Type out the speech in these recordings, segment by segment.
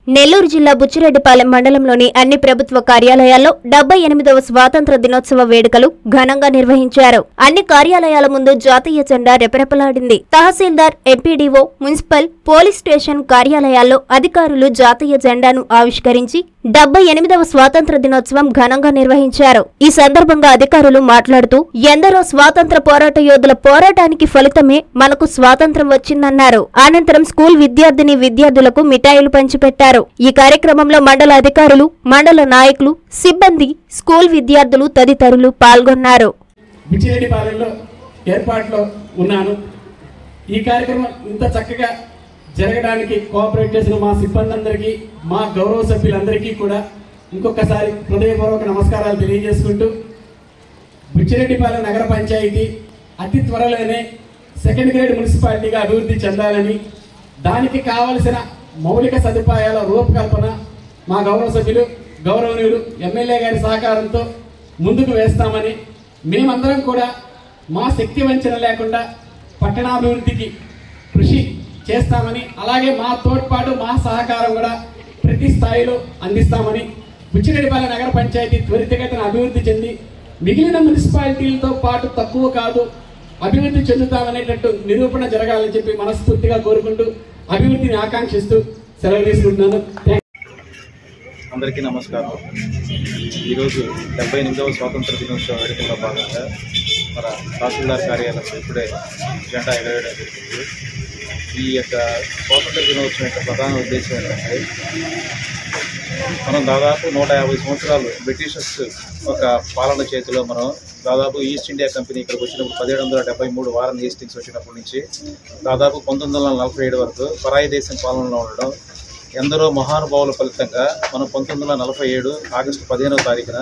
నెల్లూరు జిల్లా బుచ్చిరెడ్డిపాలెం మండలంలోని అన్ని ప్రభుత్వ కార్యాలయాల్లో డెబ్బై ఎనిమిదవ స్వాతంత్ర దినోత్సవ వేడుకలు ఘనంగా నిర్వహించారు అన్ని కార్యాలయాల ముందు జాతీయ జెండా రెపరెపలాడింది తహసీల్దార్ ఎంపీడీఓ మున్సిపల్ పోలీస్ స్టేషన్ కార్యాలయాల్లో అధికారులు జాతీయ జెండాను ఆవిష్కరించి డెబ్బై ఎనిమిదవ స్వాతంత్ర దినోత్సవం ఘనంగా నిర్వహించారు ఈ సందర్భంగా అధికారులు మాట్లాడుతూ ఎందరో స్వాతంత్ర పోరాట యోధుల పోరాటానికి ఫలితమే మనకు స్వాతంత్రం వచ్చిందన్నారు అనంతరం స్కూల్ విద్యార్థిని విద్యార్థులకు మిఠాయిలు పంచిపెట్టారు ఈ కార్యక్రమంలో మండల అధికారులు మండల నాయకులు సిబ్బంది స్కూల్ విద్యార్థులు తదితరులు పాల్గొన్నారు బుచ్చిరెడ్డిపాలెంలో ఏర్పాట్లో ఉన్నాను ఈ కార్యక్రమం ఇంత చక్కగా జరగడానికి కోఆపరేట్ చేసిన మా సిబ్బంది అందరికీ మా గౌరవ సభ్యులందరికీ కూడా ఇంకొకసారి హృదయపూర్వక నమస్కారాలు తెలియజేసుకుంటూ బుచ్చిరెడ్డిపాలెం నగర పంచాయతీ అతి త్వరలోనే సెకండ్ గ్రేడ్ మున్సిపాలిటీగా అభివృద్ధి చెందాలని దానికి కావలసిన మౌలిక సదుపాయాల రూపకల్పన మా గౌరవ సభ్యులు గౌరవనీయులు ఎమ్మెల్యే గారి సహకారంతో ముందుకు వేస్తామని మేమందరం కూడా మా శక్తి వంచన లేకుండా పట్టణాభివృద్ధికి కృషి చేస్తామని అలాగే మా తోడ్పాటు మా సహకారం కూడా ప్రతి స్థాయిలో అందిస్తామని బుచ్చిరెడ్డిపాలెం నగర పంచాయతీ త్వరితగతిన అభివృద్ధి చెంది మిగిలిన మున్సిపాలిటీలతో పాటు తక్కువ కాదు అభివృద్ధి చెందుతామనేటట్టు నిరూపణ జరగాలని చెప్పి మనస్ఫూర్తిగా కోరుకుంటూ అభివృద్ధిని ఆకాంక్షిస్తూ సెలవు తీసుకుంటున్నాను థాంక్స్. అందరికీ నమస్కారం ఈరోజు డెబ్బై ఎనిమిదవ స్వాతంత్ర దినోత్సవ వేడుకల్లో భాగంగా మన తహసీల్దార్ కార్యాలయంలో ఇప్పుడే జెండా ఎగరవేయడం జరిగింది ఈ యొక్క స్వాతంత్ర దినోత్సవం యొక్క ప్రధాన ఉద్దేశం ఏంటంటే మనం దాదాపు నూట యాభై సంవత్సరాలు బ్రిటిషర్స్ ఒక పాలన చేతిలో మనం దాదాపు ఈస్ట్ ఇండియా కంపెనీ ఇక్కడికి వచ్చినప్పుడు పదిహేడు వందల డెబ్బై మూడు వారం హేస్టింగ్స్ వచ్చినప్పటి నుంచి దాదాపు పంతొమ్మిది వందల నలభై ఏడు వరకు పరాయి దేశం పాలనలో ఉండడం ఎందరో మహానుభావుల ఫలితంగా మనం పంతొమ్మిది వందల నలభై ఏడు ఆగస్టు పదిహేనవ తారీఖున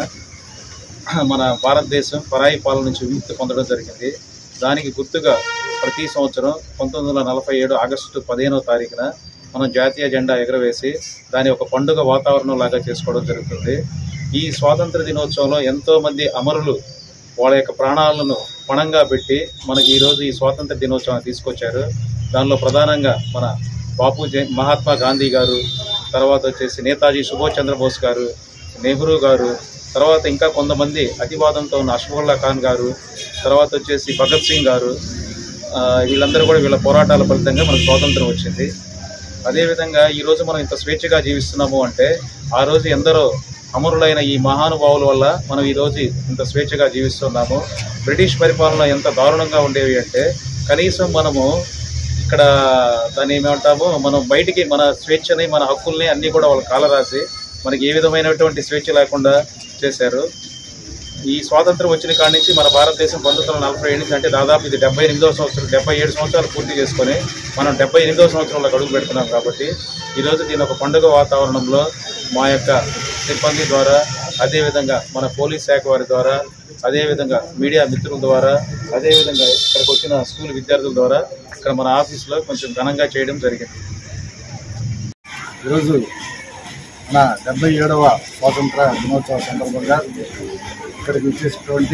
మన భారతదేశం పరాయి పాలన నుంచి విముక్తి పొందడం జరిగింది దానికి గుర్తుగా ప్రతి సంవత్సరం పంతొమ్మిది వందల నలభై ఏడు ఆగస్టు పదిహేనవ తారీఖున మనం జాతీయ జెండా ఎగరవేసి దాని ఒక పండుగ వాతావరణం లాగా చేసుకోవడం జరుగుతుంది ఈ స్వాతంత్ర దినోత్సవంలో ఎంతోమంది అమరులు వాళ్ళ యొక్క ప్రాణాలను పణంగా పెట్టి మనకి ఈరోజు ఈ స్వాతంత్ర దినోత్సవాన్ని తీసుకొచ్చారు దానిలో ప్రధానంగా మన బాపు జై మహాత్మా గాంధీ గారు తర్వాత వచ్చేసి నేతాజీ సుభాష్ చంద్రబోస్ గారు నెహ్రూ గారు తర్వాత ఇంకా కొంతమంది అతివాదంతో ఉన్న అష్ఫుల్లా ఖాన్ గారు తర్వాత వచ్చేసి భగత్ సింగ్ గారు ఆ, వీళ్ళందరూ కూడా వీళ్ళ పోరాటాల ఫలితంగా మనకు స్వాతంత్రం వచ్చింది అదేవిధంగా ఈరోజు మనం ఇంత స్వేచ్ఛగా జీవిస్తున్నాము అంటే ఆ రోజు ఎందరో అమరులైన ఈ మహానుభావుల వల్ల మనం ఈరోజు ఇంత స్వేచ్ఛగా జీవిస్తున్నాము బ్రిటిష్ పరిపాలన ఎంత దారుణంగా ఉండేవి అంటే కనీసం మనము ఇక్కడ దాన్ని ఏమంటాము మనం బయటికి మన స్వేచ్ఛని మన హక్కుల్ని అన్నీ కూడా వాళ్ళు కాలరాసి మనకి ఏ విధమైనటువంటి స్వేచ్ఛ లేకుండా చేశారు ఈ స్వాతంత్రం వచ్చిన కాడి నుంచి మన భారతదేశం పంతొమ్మిది వందల నలభై ఏడు నుంచి అంటే దాదాపు ఇది డెబ్బై ఎనిమిదవ సంవత్సరం డెబ్బై ఏడు సంవత్సరాలు పూర్తి చేసుకొని మనం డెబ్బై ఎనిమిదవ సంవత్సరంలో అడుగు పెడుతున్నాం కాబట్టి ఈరోజు దీని ఒక పండుగ వాతావరణంలో మా యొక్క సిబ్బంది ద్వారా అదేవిధంగా మన పోలీస్ శాఖ వారి ద్వారా అదేవిధంగా మీడియా మిత్రుల ద్వారా అదేవిధంగా ఇక్కడికి వచ్చిన స్కూల్ విద్యార్థుల ద్వారా ఇక్కడ మన ఆఫీస్లో కొంచెం ఘనంగా చేయడం జరిగింది ఈరోజు మన డెబ్బై ఏడవ స్వాతంత్ర దినోత్సవ సందర్భంగా ఇక్కడికి వచ్చేసినటువంటి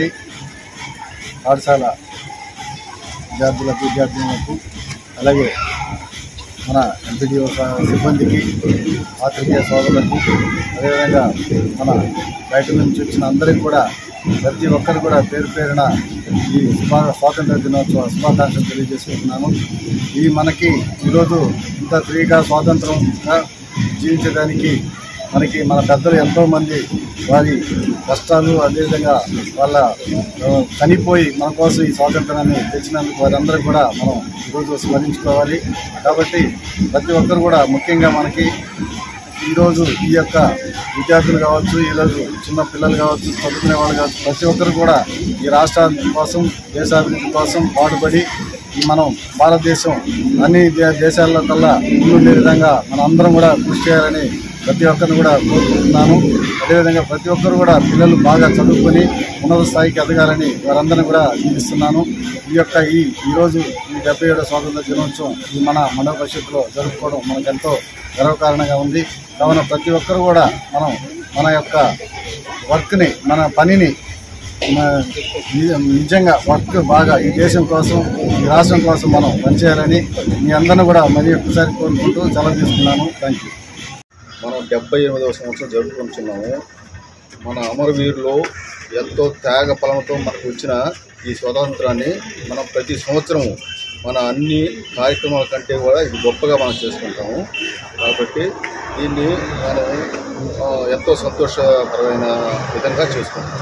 పాఠశాల విద్యార్థులకు విద్యార్థినులకు అలాగే మన ఎంపీడీఓ సిబ్బందికి పాత్రికేయ సోదరులకు అదేవిధంగా మన బయట నుంచి వచ్చిన అందరికీ కూడా ప్రతి ఒక్కరు కూడా పేరు పేరున ఈ శుభా స్వాతంత్ర దినోత్సవ శుభాకాంక్షలు తెలియజేసుకుంటున్నాను ఈ మనకి ఈరోజు ఇంత ఫ్రీగా స్వాతంత్రంగా జీవించడానికి మనకి మన పెద్దలు ఎంతోమంది వారి కష్టాలు అదేవిధంగా వాళ్ళ ఆ, చనిపోయి మన కోసం ఈ స్వాతంత్రాన్ని తెచ్చినందుకు వారందరూ కూడా మనం ఈరోజు స్మరించుకోవాలి కాబట్టి ప్రతి ఒక్కరు కూడా ముఖ్యంగా మనకి ఈరోజు ఈ యొక్క విద్యార్థులు కావచ్చు ఈరోజు చిన్న పిల్లలు కావచ్చు చదువుకునే వాళ్ళు కావచ్చు ప్రతి ఒక్కరు కూడా ఈ రాష్ట్రాల కోసం దేశాభివృద్ధి కోసం పాటుపడి ఈ మనం భారతదేశం అన్ని దే- దేశాల్లో కల్లా ముందుండే విధంగా మనం అందరం కూడా కృషి చేయాలని ప్రతి ఒక్కరిని కూడా కోరుకుంటున్నాను అదేవిధంగా ప్రతి ఒక్కరు కూడా పిల్లలు బాగా చదువుకొని ఉన్నత స్థాయికి ఎదగాలని వారందరినీ కూడా జీవిస్తున్నాను ఈ యొక్క ఈ ఈరోజు ఈ డెబ్బై ఏడో స్వాతంత్ర దినోత్సవం ఈ మన మండల పరిషత్తులో జరుపుకోవడం మనకు ఎంతో గర్వకారణంగా ఉంది కావున ప్రతి ఒక్కరు కూడా మనం మన యొక్క వర్క్ని మన పనిని మ- ని- నిజంగా వర్క్ బాగా ఈ దేశం కోసం ఈ రాష్ట్రం కోసం మనం పనిచేయాలని మీ అందరిని కూడా మరి ఒక్కసారి కోరుకుంటూ సెలవు తీసుకున్నాను థ్యాంక్ యూ మనం డెబ్బై ఎనిమిదవ సంవత్సరం జరుపుకుంటున్నాము మన అమరవీరులు ఎంతో త్యాగ ఫలంతో మనకు వచ్చిన ఈ స్వతంత్రాన్ని మనం ప్రతి సంవత్సరము మన అన్ని కార్యక్రమాల కంటే కూడా ఇది గొప్పగా మనం చేసుకుంటాము కాబట్టి దీన్ని మనం ఆ, ఎంతో సంతోషకరమైన విధంగా చేసుకుంటాం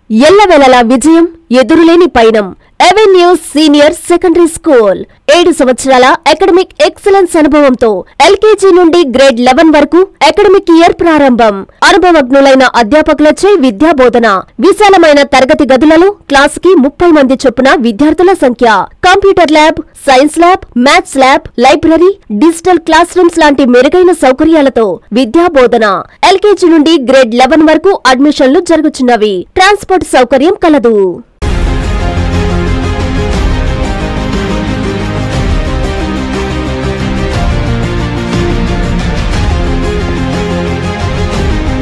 ఎల్లవేళలా విజయం ఎదురులేని పయనం ఎవెన్యూ సీనియర్ సెకండరీ స్కూల్ ఏడు సంవత్సరాల అకాడమిక్ ఎక్సలెన్స్ అనుభవంతో ఎల్కేజీ నుండి గ్రేడ్ లెవెన్ వరకు అకాడమిక్ ఇయర్ ప్రారంభం అనుభవజ్ఞులైన అధ్యాపకులచే విద్యా బోధన విశాలమైన తరగతి గదులలో క్లాస్ కి ముప్పై మంది చొప్పున విద్యార్థుల సంఖ్య computer lab science lab maths lab library digital class rooms లాంటి మెరుగైన సౌకర్యాలతో విద్యా బోధన ఎల్కేజీ నుండి గ్రేడ్ లెవెన్ వరకు అడ్మిషన్లు జరుగుతున్నవి ట్రాన్స్పోర్ట్ సౌకర్యం కలదు